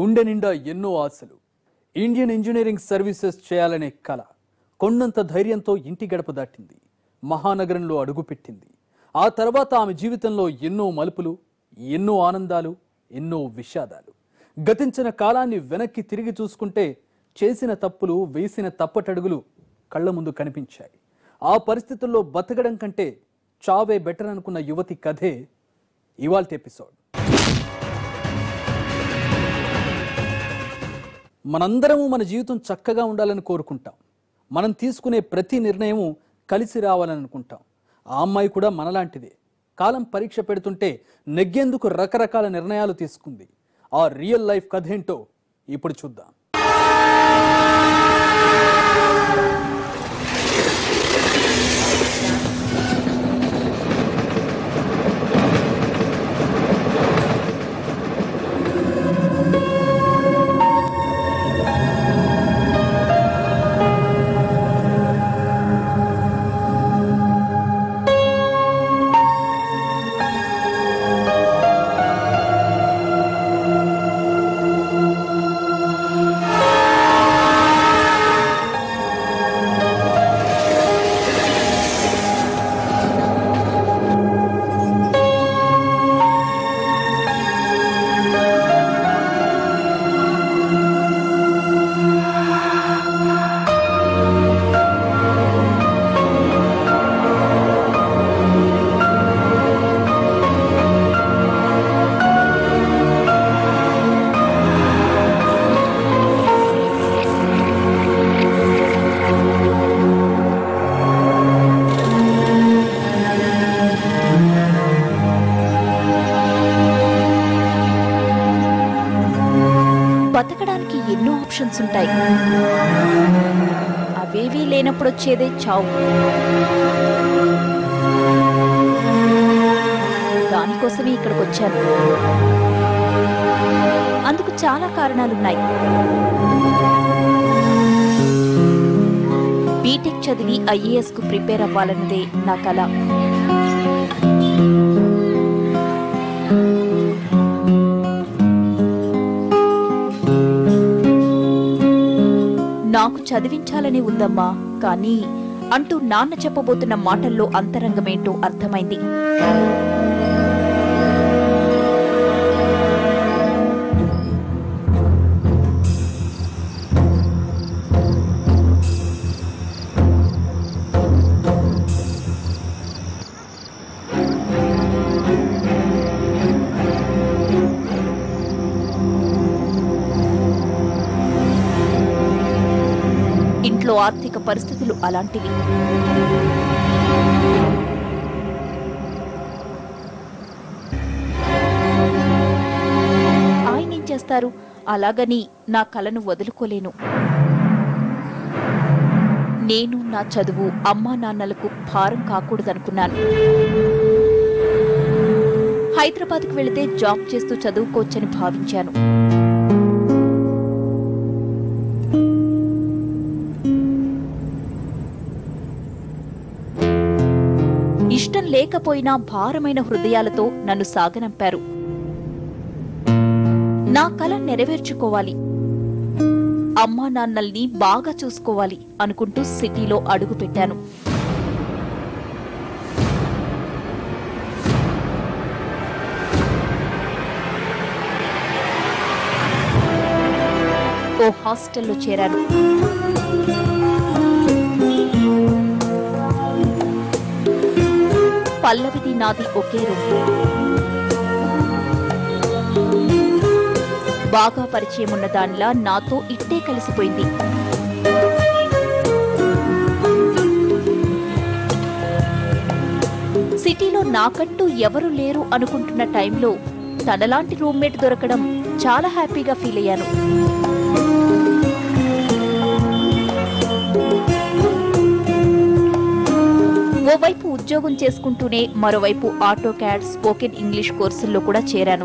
గుండె నిండా ఎన్నో ఆశలు ఇండియన్ ఇంజనీరింగ్ సర్వీసెస్ చేయాలనే కల కొండంత ధైర్యంతో ఇంటి గడప దాటింది మహానగరంలో అడుగుపెట్టింది ఆ తర్వాత ఆమె జీవితంలో ఎన్నో మలుపులు ఎన్నో ఆనందాలు ఎన్నో విషాదాలు గతించిన కాలాన్ని వెనక్కి తిరిగి చూసుకుంటే చేసిన తప్పులు వేసిన తప్పటడుగులు కళ్ళ ముందు కనిపించాయి ఆ పరిస్థితుల్లో బతకడం కంటే చావే బెటర్ అనుకున్న యువతి కథే ఇవాల్టి ఎపిసోడ్ మనందరము మన జీవితం చక్కగా ఉండాలని కోరుకుంటాం మనం తీసుకునే ప్రతి నిర్ణయము కలిసి రావాలని అనుకుంటాం ఆ అమ్మాయి కూడా మనలాంటిదే కాలం పరీక్ష పెడుతుంటే నెగ్గేందుకు రకరకాల నిర్ణయాలు తీసుకుంది ఆ రియల్ లైఫ్ కథ ఏంటో ఇప్పుడు చూద్దాం బతకడానికి ఎన్నో ఆప్షన్స్ ఉంటాయి అవేవీ లేనప్పుడు వచ్చేదే చావు దానికోసమే ఇక్కడికి వచ్చాను అందుకు చాలా కారణాలున్నాయి బీటెక్ చదివి ఐఏఎస్ కు ప్రిపేర్ అవ్వాలన్నదే నా కల నాకు చదివించాలని ఉందమ్మా కానీ అంటూ నాన్న చెప్పబోతున్న మాటల్లో అంతరంగమేంటో అర్థమైంది ఇంట్లో ఆర్థిక పరిస్థితులు అలాంటివి ఆయన ఏం చేస్తారు అలాగని నా కలను వదులుకోలేను నేను నా చదువు అమ్మా నాన్నలకు భారం కాకూడదనుకున్నాను హైదరాబాద్కు వెళితే జాబ్ చేస్తూ చదువుకోవచ్చని భావించాను ఇష్టం లేకపోయినా భారమైన హృదయాలతో నన్ను సాగనంపారు నా కల నెరవేర్చుకోవాలి అమ్మా నాన్నల్ని బాగా చూసుకోవాలి అనుకుంటూ సిటీలో అడుగుపెట్టాను ఓ హాస్టల్లో చేరాను పల్లవిది నాది ఒకే రూమ్ బాగా పరిచయం ఉన్న దానిలా నాతో ఇట్టే కలిసిపోయింది సిటీలో నాకంటూ ఎవరు లేరు అనుకుంటున్న టైంలో తనలాంటి రూమ్మేట్ దొరకడం చాలా హ్యాపీగా ఫీల్ అయ్యాను ఓవైపు ఉద్యోగం చేసుకుంటూనే మరోవైపు ఆటో క్యాడ్ స్పోకెన్ ఇంగ్లీష్ కోర్సుల్లో కూడా చేరాను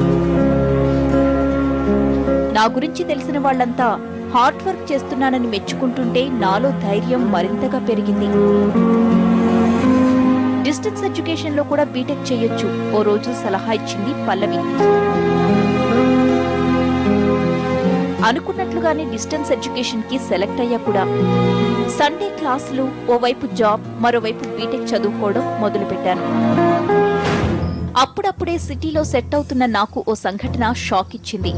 నా గురించి తెలిసిన వాళ్ళంతా హార్డ్ వర్క్ చేస్తున్నానని మెచ్చుకుంటుంటే నాలో ధైర్యం మరింతగా పెరిగింది డిస్టెన్స్ ఎడ్యుకేషన్ లో కూడా బీటెక్ చేయొచ్చు ఓ రోజు సలహా ఇచ్చింది పల్లవి అనుకున్నట్లుగానే డిస్టెన్స్ ఎడ్యుకేషన్ కి సెలెక్ట్ అయ్యా కూడా సండే క్లాసులు ఓవైపు జాబ్ మరోవైపు బీటెక్ చదువుకోవడం మొదలుపెట్టాను అప్పుడప్పుడే సిటీలో సెట్ అవుతున్న నాకు ఓ సంఘటన షాక్ ఇచ్చింది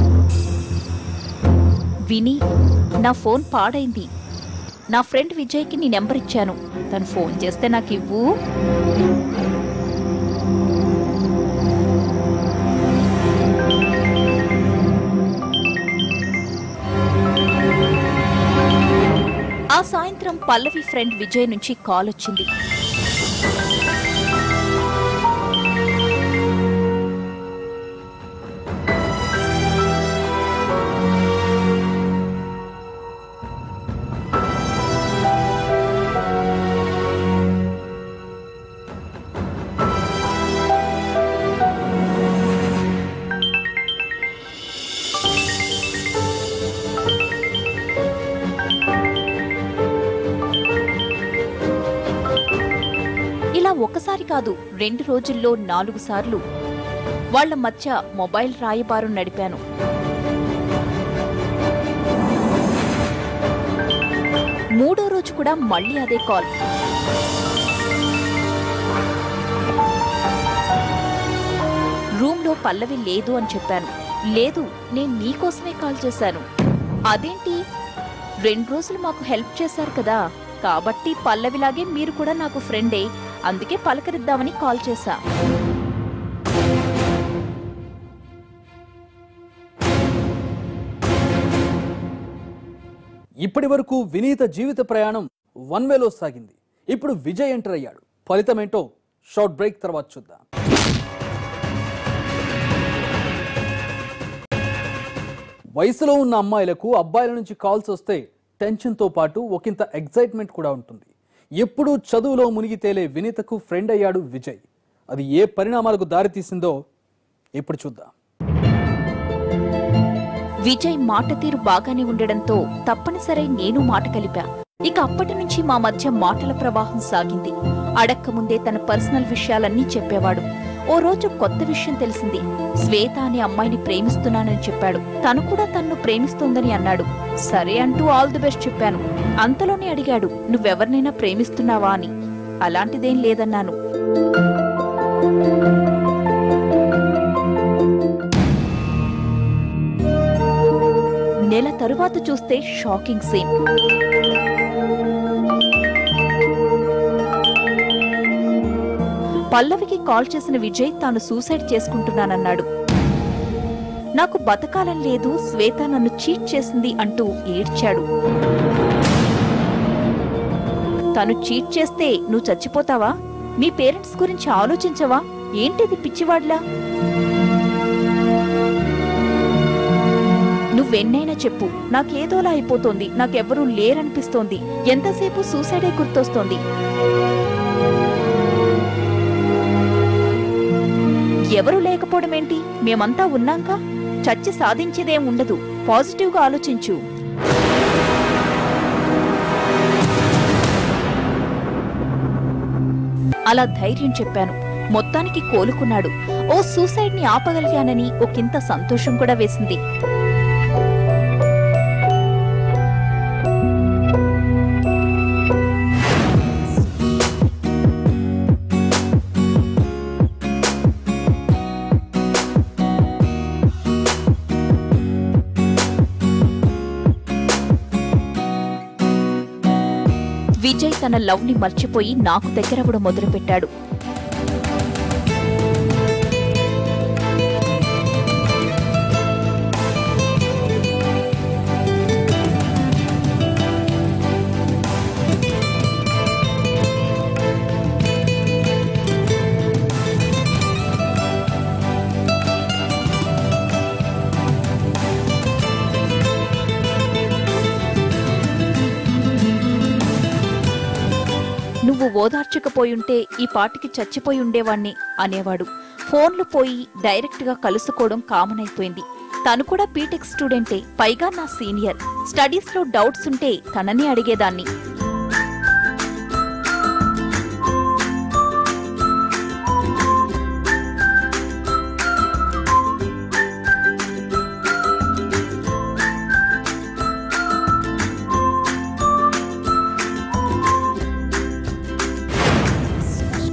విని నా ఫోన్ పాడైంది నా ఫ్రెండ్ విజయ్కి నీ నెంబర్ ఇచ్చాను తను ఫోన్ చేస్తే నాకు ఇవ్వు ఆ సాయంత్రం పల్లవి ఫ్రెండ్ విజయ్ నుంచి కాల్ వచ్చింది ఇలా ఒకసారి కాదు రెండు రోజుల్లో నాలుగు సార్లు వాళ్ళ మధ్య మొబైల్ రాయబారం నడిపాను మూడో రోజు కూడా మళ్ళీ అదే కాల్ రూమ్లో పల్లవి లేదు అని చెప్పాను లేదు నేను నీకోసమే కాల్ చేశాను అదేంటి రెండు రోజులు మాకు హెల్ప్ చేశారు కదా కాబట్టి పల్లవిలాగే మీరు కూడా నాకు ఫ్రెండే అందుకే పలకరిద్దామని కాల్ చేశా ఇప్పటి వరకు వినీత జీవిత ప్రయాణం వన్ వేలో సాగింది ఇప్పుడు విజయ్ ఎంటర్ అయ్యాడు ఫలితం ఏంటో షార్ట్ బ్రేక్ తర్వాత చూద్దాం వయసులో ఉన్న అమ్మాయిలకు అబ్బాయిల నుంచి కాల్స్ వస్తే టెన్షన్తో పాటు ఒకంత ఎగ్జైట్మెంట్ కూడా ఉంటుంది ఎప్పుడూ చదువులో మునిగి తేలే వినీతకు ఫ్రెండ్ అయ్యాడు విజయ్ అది ఏ పరిణామాలకు దారితీసిందో ఇప్పుడు చూద్దాం విజయ్ మాట తీరు బాగానే ఉండడంతో తప్పనిసరి నేను మాట కలిపా ఇక అప్పటి నుంచి మా మధ్య మాటల ప్రవాహం సాగింది అడక్క ముందే తన పర్సనల్ విషయాలన్నీ చెప్పేవాడు ఓ రోజు కొత్త విషయం తెలిసింది శ్వేత అనే అమ్మాయిని ప్రేమిస్తున్నానని చెప్పాడు తను కూడా తన్ను ప్రేమిస్తోందని అన్నాడు సరే అంటూ ఆల్ ది బెస్ట్ చెప్పాను అంతలోనే అడిగాడు నువ్వెవరినైనా ప్రేమిస్తున్నావా అని అలాంటిదేం లేదన్నాను నెల తరువాత చూస్తే షాకింగ్ సీన్ పల్లవికి కాల్ చేసిన విజయ్ తాను సూసైడ్ చేసుకుంటున్నానన్నాడు నాకు బతకాలం లేదు శ్వేత నన్ను చీట్ చేసింది అంటూ ఏడ్చాడు తను చీట్ చేస్తే నువ్వు చచ్చిపోతావా మీ పేరెంట్స్ గురించి ఆలోచించవా ఏంటిది పిచ్చివాడ్లా నువ్వెన్నైనా చెప్పు నాకేదోలా అయిపోతోంది నాకెవ్వరూ లేరనిపిస్తోంది ఎంతసేపు సూసైడే గుర్తొస్తోంది ఎవరు లేకపోవడం ఏంటి మేమంతా ఉన్నాంకా చచ్చి సాధించేదేం ఉండదు పాజిటివ్గా ఆలోచించు అలా ధైర్యం చెప్పాను మొత్తానికి కోలుకున్నాడు ఓ సూసైడ్ ని ఆపగలిగానని ఒకంత సంతోషం కూడా వేసింది విజయ్ తన లవ్ ని మర్చిపోయి నాకు దగ్గరవడం మొదలుపెట్టాడు నువ్వు ఓదార్చకపోయుంటే ఈ పాటికి చచ్చిపోయి ఉండేవాణ్ణి అనేవాడు ఫోన్లు పోయి డైరెక్ట్ గా కలుసుకోవడం కామన్ అయిపోయింది తను కూడా బీటెక్ స్టూడెంటే పైగా నా సీనియర్ స్టడీస్ లో డౌట్స్ ఉంటే తనని అడిగేదాన్ని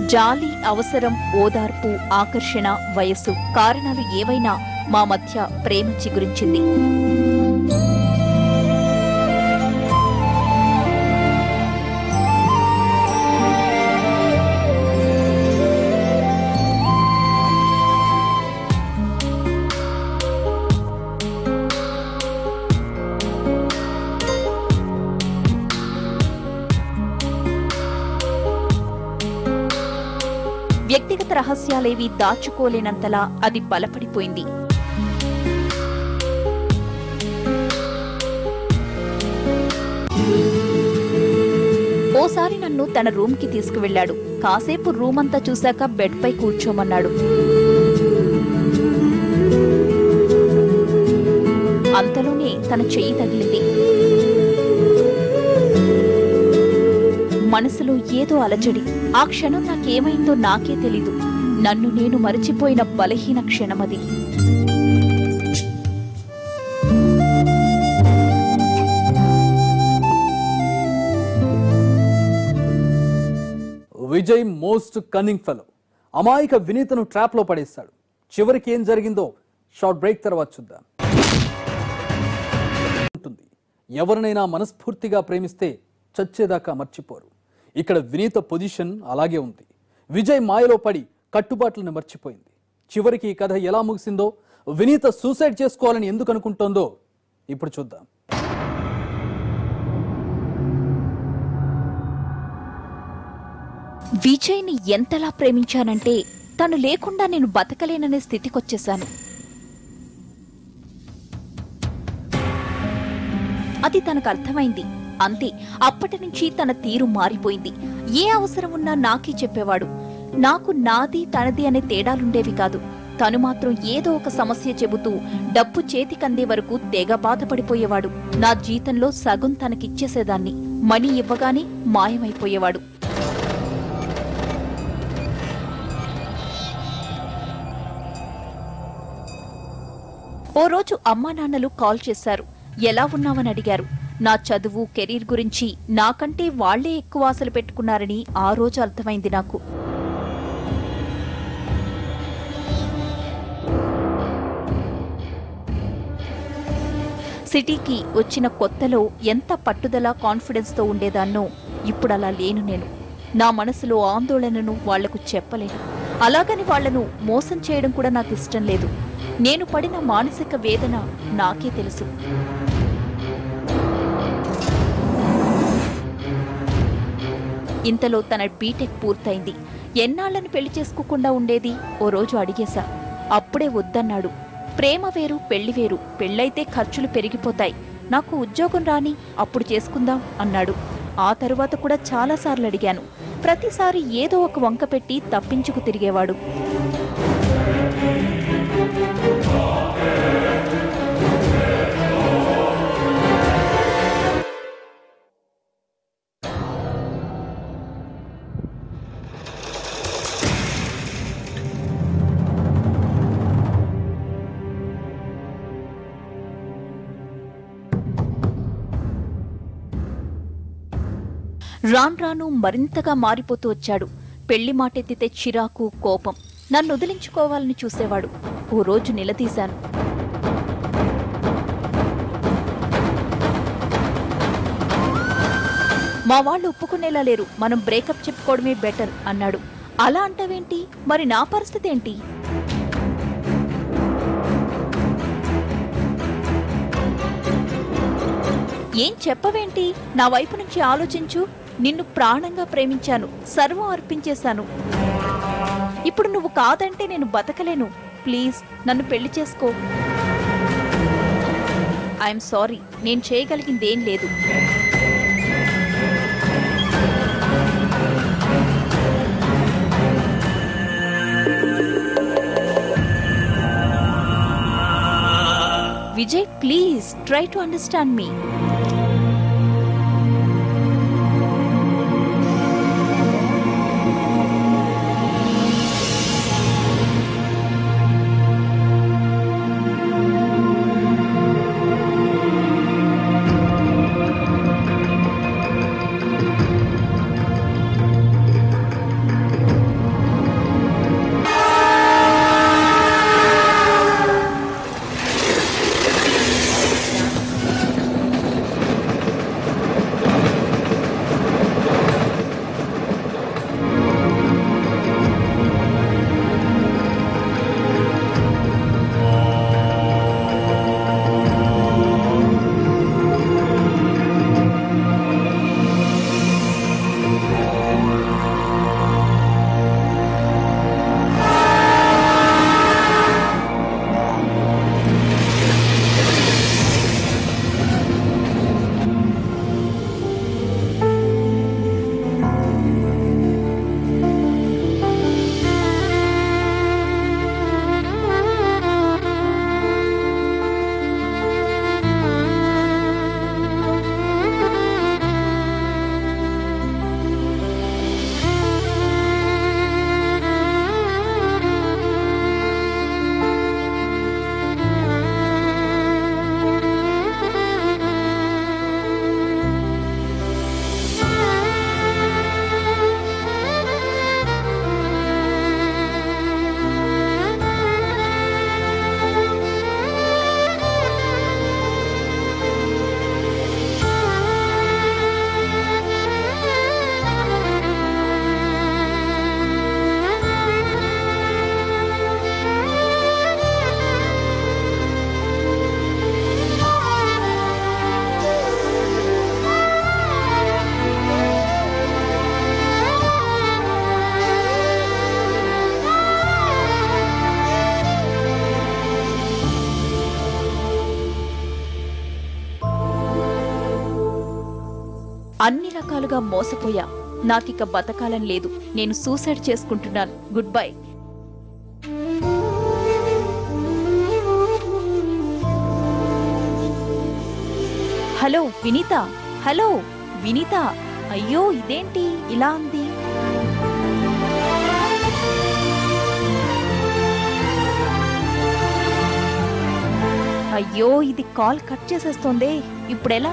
జాలి అవసరం ఓదార్పు ఆకర్షణ వయస్సు కారణాలు ఏవైనా మా మధ్య ప్రేమ చిగురించింది వ్యక్తిగత రహస్యాలేవి దాచుకోలేనంతలా అది బలపడిపోయింది ఓసారి నన్ను తన రూమ్ కి తీసుకువెళ్ళాడు కాసేపు రూమ్ అంతా చూశాక బెడ్ పై కూర్చోమన్నాడు అంతలోనే తన చెయ్యి తగిలింది మనసులో ఏదో అలజడి ఆ క్షణం నాకేమైందో నాకే తెలీదు నన్ను నేను మరచిపోయిన బలహీన క్షణమది విజయ్ మోస్ట్ కన్నింగ్ ఫెలో అమాయక వినీతను ట్రాప్లో పడేస్తాడు చివరికి ఏం జరిగిందో షార్ట్ బ్రేక్ తర్వాత చూద్దాం ఉంటుంది ఎవరినైనా మనస్ఫూర్తిగా ప్రేమిస్తే చచ్చేదాకా మర్చిపోరు ఇక్కడ వినీత పొజిషన్ అలాగే ఉంది విజయ్ మాయలో పడి కట్టుబాట్లను మర్చిపోయింది చివరికి ఈ కథ ఎలా ముగిసిందో వినీత సూసైడ్ చేసుకోవాలని ఎందుకు అనుకుంటోందో ఇప్పుడు చూద్దాం విజయ్ని ఎంతలా ప్రేమించానంటే తను లేకుండా నేను బతకలేననే స్థితికొచ్చేశాను అది తనకు అర్థమైంది అంతే అప్పటి నుంచి తన తీరు మారిపోయింది ఏ అవసరం ఉన్నా నాకే చెప్పేవాడు నాకు నాది తనది అనే తేడాలుండేవి కాదు తను మాత్రం ఏదో ఒక సమస్య చెబుతూ డబ్బు చేతికందే వరకు తెగ బాధపడిపోయేవాడు నా జీతంలో సగం తనకిచ్చేసేదాన్ని మనీ ఇవ్వగానే మాయమైపోయేవాడు ఓ రోజు అమ్మా నాన్నలు కాల్ చేశారు ఎలా ఉన్నావని అడిగారు నా చదువు కెరీర్ గురించి నాకంటే వాళ్లే ఎక్కువ ఆశలు పెట్టుకున్నారని ఆ రోజు అర్థమైంది నాకు సిటీకి వచ్చిన కొత్తలో ఎంత పట్టుదల కాన్ఫిడెన్స్తో ఉండేదాన్నో ఇప్పుడు అలా లేను నేను నా మనసులో ఆందోళనను వాళ్లకు చెప్పలేను అలాగని వాళ్లను మోసం చేయడం కూడా నాకు ఇష్టం లేదు నేను పడిన మానసిక వేదన నాకే తెలుసు ఇంతలో తన బీటెక్ పూర్తయింది ఎన్నాళ్లను పెళ్లి చేసుకోకుండా ఉండేది ఓ రోజు అడిగేశా అప్పుడే వద్దన్నాడు ప్రేమ వేరు పెళ్లి వేరు పెళ్ళైతే ఖర్చులు పెరిగిపోతాయి నాకు ఉద్యోగం రాని అప్పుడు చేసుకుందాం అన్నాడు ఆ తరువాత కూడా చాలాసార్లు అడిగాను ప్రతిసారి ఏదో ఒక వంక పెట్టి తప్పించుకు తిరిగేవాడు రాన్ రాను మరింతగా మారిపోతూ వచ్చాడు పెళ్లి మాటెత్తితే చిరాకు కోపం నన్ను వదిలించుకోవాలని చూసేవాడు ఓ రోజు నిలదీశాను మా వాళ్ళు ఒప్పుకునేలా లేరు మనం బ్రేకప్ చెప్పుకోవడమే బెటర్ అన్నాడు అలా అంటావేంటి మరి నా పరిస్థితి ఏంటి ఏం చెప్పవేంటి నా వైపు నుంచి ఆలోచించు నిన్ను ప్రాణంగా ప్రేమించాను సర్వం అర్పించేశాను ఇప్పుడు నువ్వు కాదంటే నేను బతకలేను ప్లీజ్ నన్ను పెళ్లి చేసుకో ఐఎమ్ సారీ నేను చేయగలిగిందేం లేదు Vijay please try to understand me అన్ని రకాలుగా మోసపోయా నాకిక బతకాలని లేదు నేను సూసైడ్ చేసుకుంటున్నాను good bye hello Vineeta hello Vineeta అయ్యో ఇదేంటి ఇలా ఉంది అయ్యో ఇది కాల్ కట్ చేసేస్తోందే ఇప్పుడెలా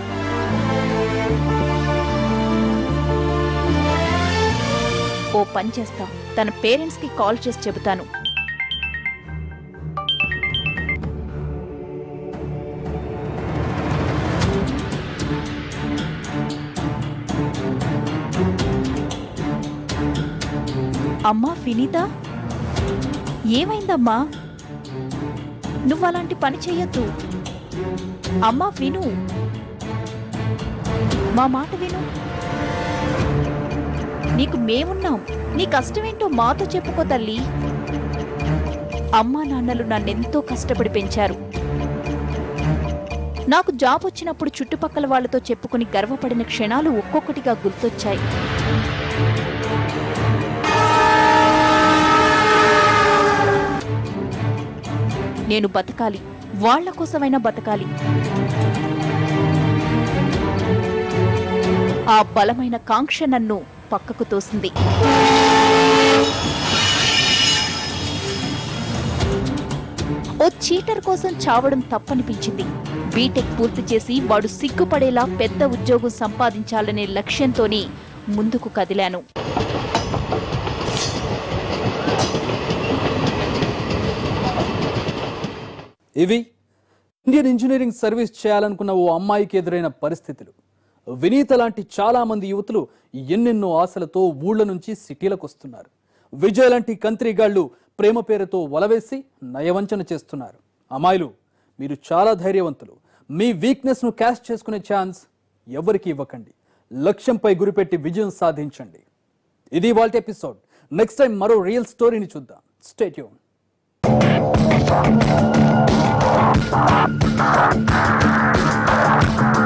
ఓ పని చేస్తా తన పేరెంట్స్ కి కాల్ చేసి చెబుతాను అమ్మా ఫినీత ఏమైందమ్మా నువ్వు అలాంటి పని చెయ్యొద్దు అమ్మా విను మా మాట విను నీకు మేమున్నాం నీ కష్టమేంటో మాతో చెప్పుకో తల్లి అమ్మా నాన్నలు నన్నెంతో కష్టపడి పెంచారు నాకు జాబ్ వచ్చినప్పుడు చుట్టుపక్కల వాళ్ళతో చెప్పుకుని గర్వపడిన క్షణాలు ఒక్కొక్కటిగా గుర్తొచ్చాయి నేను బతకాలి వాళ్ళ కోసమైనా బతకాలి ఆ బలమైన కాంక్ష నన్ను పక్కకు తోసింది ఓ చీటర్ కోసం చావడం తప్పనిపించింది బీటెక్ పూర్తి చేసి వాడు సిగ్గుపడేలా పెద్ద ఉద్యోగం సంపాదించాలనే లక్ష్యంతోనే ముందుకు కదిలాను ఇవి ఇండియన్ ఇంజనీరింగ్ సర్వీస్ చేయాలనుకున్న ఓ అమ్మాయికి ఎదురైన పరిస్థితులు వినీత లాంటి చాలా మంది యువతులు ఎన్నెన్నో ఆశలతో ఊళ్ళ నుంచి సిటీలకు వస్తున్నారు విజయ్ లాంటి కంత్రిగాళ్లు ప్రేమ పేరుతో వలవేసి నయవంచన చేస్తున్నారు అమ్మాయిలు మీరు చాలా ధైర్యవంతులు మీ వీక్నెస్ ను క్యాష్ చేసుకునే ఛాన్స్ ఎవరికి ఇవ్వకండి లక్ష్యంపై గురిపెట్టి విజయం సాధించండి ఇది వాల్ట్ ఎపిసోడ్ నెక్స్ట్ టైం మరో రియల్ స్టోరీని చూద్దాం స్టేట్యూన్ Thank